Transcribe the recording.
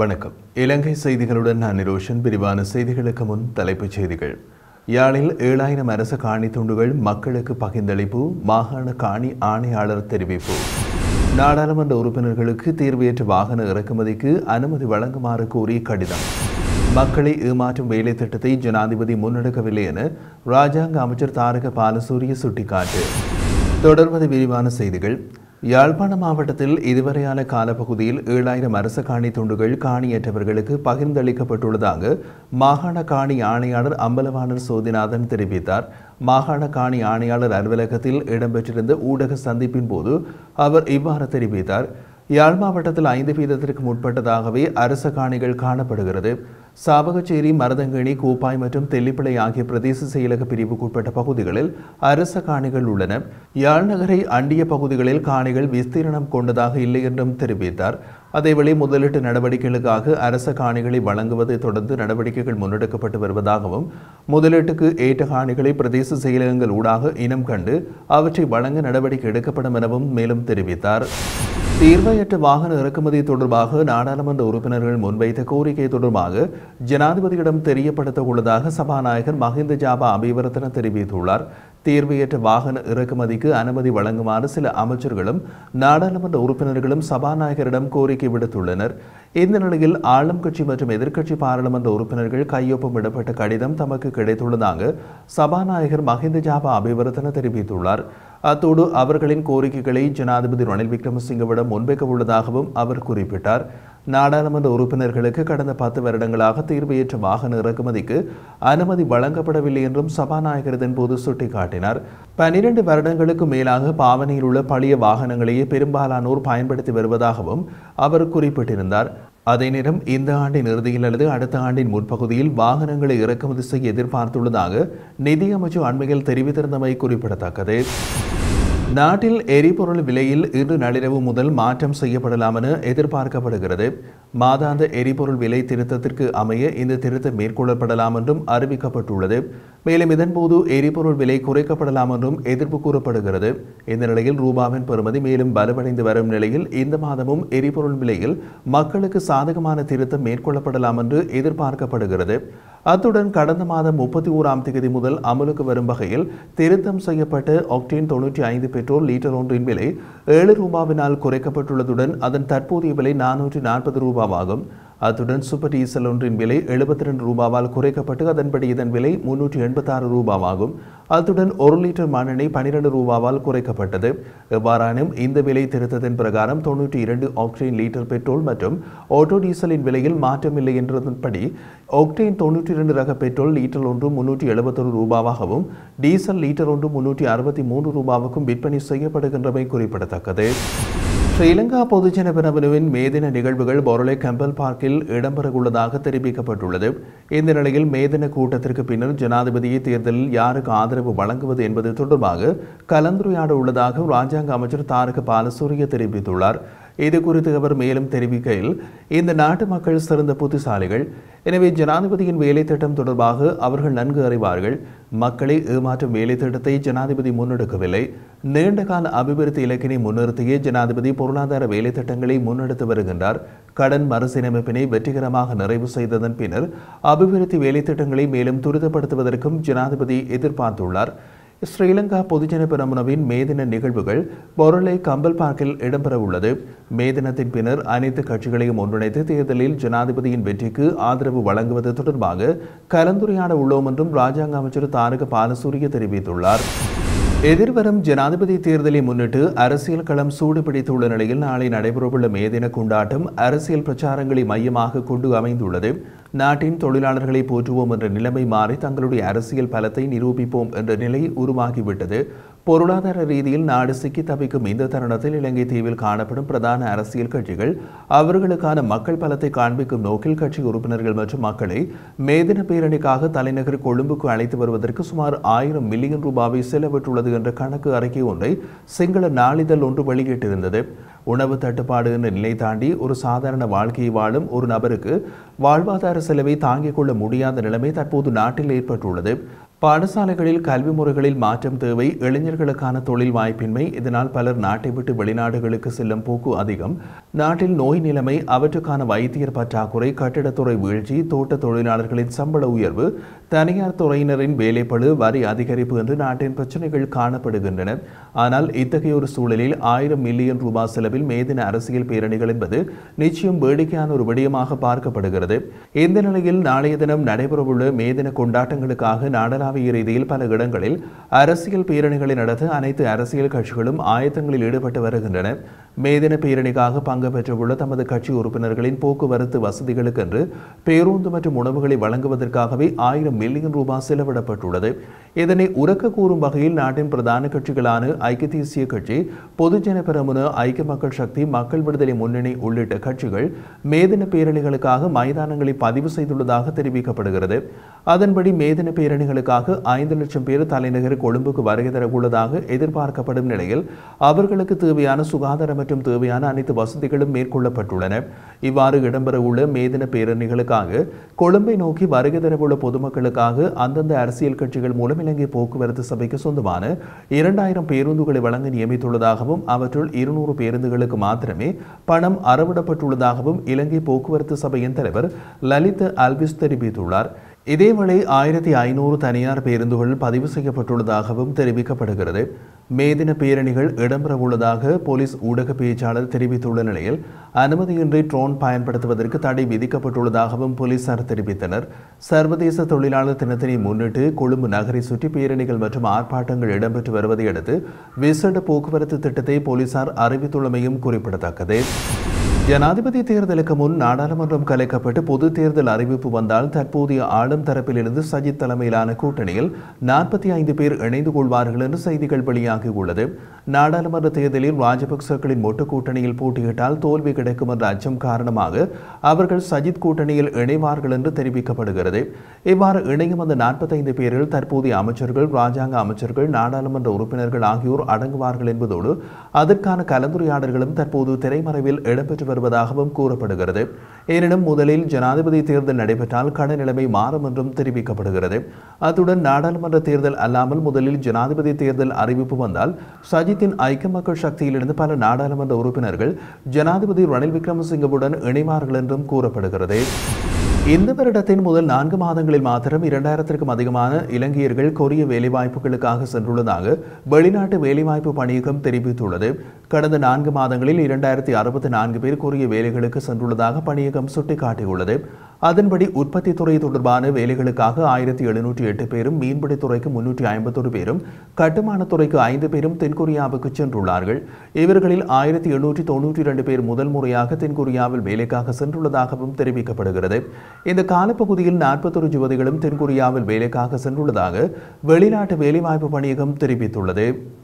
வணக்கம் இலங்கை செய்திகளுடன் நான் நிரோஷன் விரிவான செய்திகளுக்கு முன் தலைப்புச் செய்திகள் யாழில் ஏழாயிரம் அரச காணி துண்டுகள் மக்களுக்கு பகிர்ந்தளிப்பு மாகாண காணி ஆணையாளர் தெரிவிப்பு நாடாளுமன்ற உறுப்பினர்களுக்கு தீர்வையற்ற வாகன இறக்குமதிக்கு அனுமதி வழங்குமாறு கோரி கடிதம் மக்களை ஏமாற்றும் வேலை திட்டத்தை ஜனாதிபதி முன்னெடுக்கவில்லை என ராஜாங்க அமைச்சர் தாரக பாலசூரிய சுட்டிக்காட்டு தொடர்வது விரிவான செய்திகள் யாழ்ப்பாண மாவட்டத்தில் இதுவரையான காலப்பகுதியில் ஏழாயிரம் அரச காணி துண்டுகள் காணியற்றவர்களுக்கு பகிர்ந்தளிக்கப்பட்டுள்ளதாக மாகாண காணி ஆணையாளர் அம்பலவாணர் சோதிநாதன் தெரிவித்தார் மாகாண காணி ஆணையாளர் அலுவலகத்தில் இடம்பெற்றிருந்த ஊடக சந்திப்பின் போது அவர் இவ்வாறு தெரிவித்தார் யாழ் மாவட்டத்தில் ஐந்து வீதத்திற்கு முற்பட்டதாகவே அரச காணிகள் காணப்படுகிறது சாவகச்சேரி மருதங்கணி கூப்பாய் மற்றும் தெல்லிப்பிளை ஆகிய பிரதேச செயலக பிரிவுக்குட்பட்ட பகுதிகளில் அரச காணிகள் உள்ளன யாழ் நகரை அண்டிய பகுதிகளில் காணிகள் விஸ்தீரணம் கொண்டதாக இல்லை என்றும் தெரிவித்தார் அதேவேளை முதலீட்டு நடவடிக்கைகளுக்காக அரச காணிகளை வழங்குவதை தொடர்ந்து நடவடிக்கைகள் முன்னெடுக்கப்பட்டு வருவதாகவும் முதலீட்டுக்கு ஏற்ற காணிகளை பிரதேச செயலகங்கள் ஊடாக இனம் கண்டு அவற்றை வழங்க நடவடிக்கை எடுக்கப்படும் எனவும் மேலும் தெரிவித்தார் தீர்வையற்ற வாகன இறக்குமதி தொடர்பாக நாடாளுமன்ற உறுப்பினர்கள் முன்வைத்த கோரிக்கை தொடர்பாக ஜனாதிபதியிடம் தெரியப்படுத்த உள்ளதாக சபாநாயகர் மஹிந்த ஜாபா அபிவர்த்தன தெரிவித்துள்ளார் தீர்வையற்ற வாகன இறக்குமதிக்கு அனுமதி வழங்குமாறு சில அமைச்சர்களும் நாடாளுமன்ற உறுப்பினர்களும் சபாநாயகரிடம் கோரிக்கை விடுத்துள்ளனர் இந்த நிலையில் ஆளும் கட்சி மற்றும் எதிர்க்கட்சி பாராளுமன்ற உறுப்பினர்கள் கையொப்பமிடப்பட்ட கடிதம் தமக்கு கிடைத்துள்ளதாக சபாநாயகர் மஹிந்த ஜாபா அபிவர்த்தன தெரிவித்துள்ளார் அத்தோடு அவர்களின் கோரிக்கைகளை ஜனாதிபதி ரணில் விக்ரமசிங்கவிடம் முன்வைக்க உள்ளதாகவும் அவர் குறிப்பிட்டார் நாடாளுமன்ற உறுப்பினர்களுக்கு கடந்த பத்து வருடங்களாக தீர்வையற்ற வாகன இறக்குமதிக்கு அனுமதி வழங்கப்படவில்லை என்றும் சபாநாயகர் இதன்போது சுட்டிக்காட்டினார் பனிரெண்டு வருடங்களுக்கு மேலாக பாவனையில் உள்ள பழைய வாகனங்களையே பெரும்பாலானோர் பயன்படுத்தி வருவதாகவும் அவர் குறிப்பிட்டிருந்தார் அதே நேரம் இந்த ஆண்டின் இறுதியில் அல்லது அடுத்த ஆண்டின் முற்பகுதியில் வாகனங்களை இறக்குமதி செய்ய எதிர்பார்த்துள்ளதாக நிதியமைச்சு அண்மையில் தெரிவித்திருந்தமை குறிப்பிடத்தக்கது நாட்டில் எரிபொருள் விலையில் இன்று நள்ளிரவு முதல் மாற்றம் செய்யப்படலாம் என எதிர்பார்க்கப்படுகிறது மாதாந்த எரிபொருள் விலை திருத்தத்திற்கு அமைய இந்த திருத்தம் மேற்கொள்ளப்படலாம் என்றும் அறிவிக்கப்பட்டுள்ளது மேலும் இதன்போது எரிபொருள் விலை குறைக்கப்படலாம் என்றும் எதிர்ப்பு கூறப்படுகிறது இந்த நிலையில் ரூபாவின் பெறுமதி மேலும் வலுவடைந்து வரும் நிலையில் இந்த மாதமும் எரிபொருள் விலையில் மக்களுக்கு சாதகமான திருத்தம் மேற்கொள்ளப்படலாம் என்று எதிர்பார்க்கப்படுகிறது அத்துடன் கடந்த மாதம் முப்பத்தி ஓராம் தேதி முதல் அமலுக்கு வரும் வகையில் திருத்தம் செய்யப்பட்ட ஆக்டேன் தொன்னூற்றி ஐந்து பெட்ரோல் லீட்டர் ஒன்றின் விலை ஏழு ரூபாவினால் குறைக்கப்பட்டுள்ளதுடன் அதன் தற்போதைய விலை நானூற்றி நாற்பது ரூபாவாகும் அத்துடன் சூப்பர் டீசல் ஒன்றின் விலை எழுபத்தி ரெண்டு ரூபாவால் குறைக்கப்பட்டு அதன்படி இதன் விலை முன்னூற்றி எண்பத்தாறு ரூபாவாகும் அத்துடன் ஒரு லிட்டர் மண்ணெண்ணெய் பனிரெண்டு ரூபாவால் குறைக்கப்பட்டது எவ்வாறானும் இந்த விலை திருத்தத்தின் பிரகாரம் தொன்னூற்றி இரண்டு ஆக்டேன் லீட்டர் பெட்ரோல் மற்றும் ஆட்டோ டீசலின் விலையில் மாற்றமில்லை என்றதன்படி ஆக்டேன் தொன்னூற்றி இரண்டு ரக பெட்ரோல் லீட்டர் ஒன்று முன்னூற்றி எழுபத்தொரு ரூபாவாகவும் டீசல் லீட்டர் ஒன்று முன்னூற்றி அறுபத்தி மூன்று ரூபாவுக்கும் விற்பனை செய்யப்படுகின்றமை குறிப்பிடத்தக்கது ஸ்ரீலங்கா பொதுஜன பெரமுனவின் மேதின நிகழ்வுகள் பொருளை கம்பல் பார்க்கில் இடம்பெறவுள்ளதாக தெரிவிக்கப்பட்டுள்ளது இந்த நிலையில் மேதின கூட்டத்திற்கு பின்னர் ஜனாதிபதியை தேர்தலில் யாருக்கு ஆதரவு வழங்குவது என்பது தொடர்பாக கலந்துரையாட உள்ளதாக ராஜாங்க அமைச்சர் தாரக பாலசூரிய தெரிவித்துள்ளார் இது குறித்து அவர் மேலும் தெரிவிக்கையில் இந்த நாட்டு மக்கள் சிறந்த புத்திசாலிகள் எனவே ஜனாதிபதியின் வேலை திட்டம் தொடர்பாக அவர்கள் நன்கு அறிவார்கள் மக்களை ஏமாற்றும் வேலை திட்டத்தை ஜனாதிபதி முன்னெடுக்கவில்லை நீண்டகால அபிவிருத்தி இலக்கினை முன்னிறுத்திய ஜனாதிபதி பொருளாதார வேலை திட்டங்களை முன்னெடுத்து வருகின்றார் கடன் மறுசீரமைப்பினை வெற்றிகரமாக நிறைவு செய்ததன் பின்னர் அபிவிருத்தி வேலை திட்டங்களை மேலும் துரிதப்படுத்துவதற்கும் ஜனாதிபதி எதிர்பார்த்துள்ளார் ஸ்ரீலங்கா பொதுஜன பெரமுனவின் மேதின நிகழ்வுகள் பொருளை கம்பல் பார்க்கில் இடம்பெற உள்ளது மேதினத்தின் பின்னர் அனைத்து கட்சிகளையும் ஒன்றிணைத்து தேர்தலில் ஜனாதிபதியின் வெற்றிக்கு ஆதரவு வழங்குவது தொடர்பாக கலந்துரையாட உள்ளோம் என்றும் ராஜாங்க அமைச்சர் தாரக பாலசூரிய தெரிவித்துள்ளார் எதிர்வரும் ஜனாதிபதி தேர்தலை முன்னிட்டு அரசியல் களம் சூடு பிடித்துள்ள நிலையில் நாளை நடைபெறவுள்ள மேதின கொண்டாட்டம் அரசியல் பிரச்சாரங்களை மையமாக கொண்டு அமைந்துள்ளது நாட்டின் தொழிலாளர்களை போற்றுவோம் என்ற நிலைமை மாறி தங்களுடைய அரசியல் பலத்தை நிரூபிப்போம் என்ற நிலை உருவாகிவிட்டது பொருளாதார ரீதியில் நாடு சிக்கி தவிக்கும் இந்த தருணத்தில் இலங்கை தீவில் காணப்படும் பிரதான அரசியல் கட்சிகள் அவர்களுக்கான மக்கள் பலத்தை காண்பிக்கும் நோக்கில் கட்சி உறுப்பினர்கள் மற்றும் மக்களை மேதின பேரணிக்காக தலைநகர் கொழும்புக்கு அழைத்து வருவதற்கு சுமார் ஆயிரம் மில்லியன் ரூபாவை செலவிட்டுள்ளது என்ற கணக்கு அறிக்கை ஒன்றை சிங்கள நாளிதழ் ஒன்று வெளியிட்டிருந்தது உணவு தட்டுப்பாடு என்ற நிலை தாண்டி ஒரு சாதாரண வாழ்க்கையை வாழும் ஒரு நபருக்கு வாழ்வாதார செலவை தாங்கிக் கொள்ள முடியாத நிலைமை தற்போது நாட்டில் ஏற்பட்டுள்ளது பாடசாலைகளில் கல்வி முறைகளில் மாற்றம் தேவை இளைஞர்களுக்கான தொழில் வாய்ப்பின்மை இதனால் பலர் நாட்டை விட்டு வெளிநாடுகளுக்கு செல்லும் போக்கு அதிகம் நாட்டில் நோய் நிலைமை அவற்றுக்கான வைத்தியர் பற்றாக்குறை கட்டிடத்துறை வீழ்ச்சி தோட்ட தொழிலாளர்களின் சம்பள உயர்வு தனியார் துறையினரின் வேலைப்பளு வரி அதிகரிப்பு என்று நாட்டின் பிரச்சனைகள் காணப்படுகின்றன ஆனால் இத்தகைய ஒரு சூழலில் ஆயிரம் மில்லியன் ரூபாய் செலவில் மேதின அரசியல் பேரணிகள் என்பது நிச்சயம் வேடிக்கையான ஒரு விடயமாக பார்க்கப்படுகிறது இந்த நிலையில் நாளைய தினம் நடைபெறவுள்ள மேதின கொண்டாட்டங்களுக்காக நாடளாவிய ரீதியில் பல இடங்களில் அரசியல் பேரணிகளை நடத்த அனைத்து அரசியல் கட்சிகளும் ஆயத்தங்களில் ஈடுபட்டு வருகின்றன மேதின பேரணிக்காக பங்கு பெற்றுள்ள தமது கட்சி உறுப்பினர்களின் போக்குவரத்து வசதிகளுக்கென்று பேருந்து மற்றும் உணவுகளை வழங்குவதற்காகவே ஆயிரம் மில்லியன் ரூபாய் செலவிடப்பட்டுள்ளது இதனை உறக்க கூறும் வகையில் நாட்டின் பிரதான கட்சிகளான ஐக்கிய தேசிய கட்சி பொதுஜன பெரமுன ஐக்கிய மக்கள் சக்தி மக்கள் விடுதலை முன்னணி உள்ளிட்ட கட்சிகள் மேதின பேரணிகளுக்காக மைதானங்களை பதிவு செய்துள்ளதாக தெரிவிக்கப்படுகிறது அதன்படி மேதின பேரணிகளுக்காக ஐந்து லட்சம் பேர் தலைநகர் கொழும்புக்கு வருகை தரவுள்ளதாக எதிர்பார்க்கப்படும் நிலையில் அவர்களுக்கு தேவையான சுகாதார மற்றும் தேவையான அனைத்து வசதிகளும் மேற்கொள்ளப்பட்டுள்ளன இவ்வாறு இடம்பெறவுள்ள மேதின பேரணிகளுக்காக கொழும்பை நோக்கி வருகை தரவுள்ள பொதுமக்களுக்காக அந்தந்த அரசியல் கட்சிகள் மூலம் இலங்கை போக்குவரத்து சபைக்கு சொந்தமான இரண்டாயிரம் பேருந்துகளை வழங்க நியமித்துள்ளதாகவும் அவற்றுள் இருநூறு பேருந்துகளுக்கு மாத்திரமே பணம் அறவிடப்பட்டுள்ளதாகவும் இலங்கை போக்குவரத்து சபையின் தலைவர் லலித் அல்விஸ் தெரிவித்துள்ளார் இதேவேளை ஆயிரத்தி ஐநூறு தனியார் பேருந்துகள் பதிவு செய்யப்பட்டுள்ளதாகவும் தெரிவிக்கப்படுகிறது மேதின பேரணிகள் இடம்பெறவுள்ளதாக போலீஸ் ஊடக பேச்சாளர் தெரிவித்துள்ள நிலையில் அனுமதியின்றி ட்ரோன் பயன்படுத்துவதற்கு தடை விதிக்கப்பட்டுள்ளதாகவும் போலீசார் தெரிவித்தனர் சர்வதேச தொழிலாளர் தினத்தினை முன்னிட்டு கொழும்பு நகரை சுற்றி பேரணிகள் மற்றும் ஆர்ப்பாட்டங்கள் இடம்பெற்று வருவதை அடுத்து விசேட போக்குவரத்து திட்டத்தை போலீசார் அறிவித்துள்ளமையும் குறிப்பிடத்தக்கது ஜனாதிபதி தேர்தலுக்கு முன் நாடாளுமன்றம் கலைக்கப்பட்டு பொது தேர்தல் அறிவிப்பு வந்தால் தற்போதைய ஆளும் தரப்பிலிருந்து சஜித் தலைமையிலான கூட்டணியில் நாற்பத்தி ஐந்து பேர் இணைந்து கொள்வார்கள் என்று செய்திகள் வெளியாகியுள்ளது நாடாளுமன்ற தேர்தலில் ராஜபக்சர்களின் மொட்டு கூட்டணியில் போட்டியிட்டால் தோல்வி கிடைக்கும் என்ற அச்சம் காரணமாக அவர்கள் சஜித் கூட்டணியில் இணைவார்கள் என்று தெரிவிக்கப்படுகிறது இவ்வாறு இணையும் அந்த நாற்பத்தைந்து பேரில் தற்போதைய அமைச்சர்கள் ராஜாங்க அமைச்சர்கள் நாடாளுமன்ற உறுப்பினர்கள் ஆகியோர் அடங்குவார்கள் என்பதோடு அதற்கான கலந்துரையாடல்களும் தற்போது திரைமறைவில் இடம்பெற்று வருவதாகவும் கூறப்படுகிறது எனினும் முதலில் ஜனாதிபதி தேர்தல் நடைபெற்றால் கட நிலைமை மாறும் என்றும் தெரிவிக்கப்படுகிறது அத்துடன் நாடாளுமன்ற தேர்தல் அல்லாமல் முதலில் ஜனாதிபதி தேர்தல் அறிவிப்பு வந்தால் சஜித்தின் ஐக்கிய மக்கள் சக்தியிலிருந்து பல நாடாளுமன்ற உறுப்பினர்கள் ஜனாதிபதி ரணில் விக்ரமசிங்கவுடன் இணைவார்கள் என்றும் கூறப்படுகிறது இந்த வருடத்தின் முதல் நான்கு மாதங்களில் மாத்திரம் இரண்டாயிரத்திற்கும் அதிகமான இலங்கையர்கள் கொரிய வேலைவாய்ப்புகளுக்காக சென்றுள்ளதாக வெளிநாட்டு வேலைவாய்ப்பு பணியகம் தெரிவித்துள்ளது கடந்த நான்கு மாதங்களில் இரண்டாயிரத்தி அறுபத்தி நான்கு பேர் கொரிய வேலைகளுக்கு சென்றுள்ளதாக பணியகம் சுட்டிக்காட்டியுள்ளது அதன்படி உற்பத்தி துறை தொடர்பான வேலைகளுக்காக ஆயிரத்தி எழுநூற்றி எட்டு பேரும் மீன்பிடி துறைக்கு முன்னூற்றி ஐம்பத்தொரு பேரும் கட்டுமான துறைக்கு ஐந்து பேரும் தென்கொரியாவுக்கு சென்றுள்ளார்கள் இவர்களில் ஆயிரத்தி எண்ணூற்றி தொன்னூற்றி இரண்டு பேர் முதல் முறையாக தென்கொரியாவில் வேலைக்காக சென்றுள்ளதாகவும் தெரிவிக்கப்படுகிறது இந்த காலப்பகுதியில் நாற்பத்தொரு யுவதிகளும் தென்கொரியாவில் வேலைக்காக சென்றுள்ளதாக வெளிநாட்டு வேலைவாய்ப்பு பணியகம் தெரிவித்துள்ளது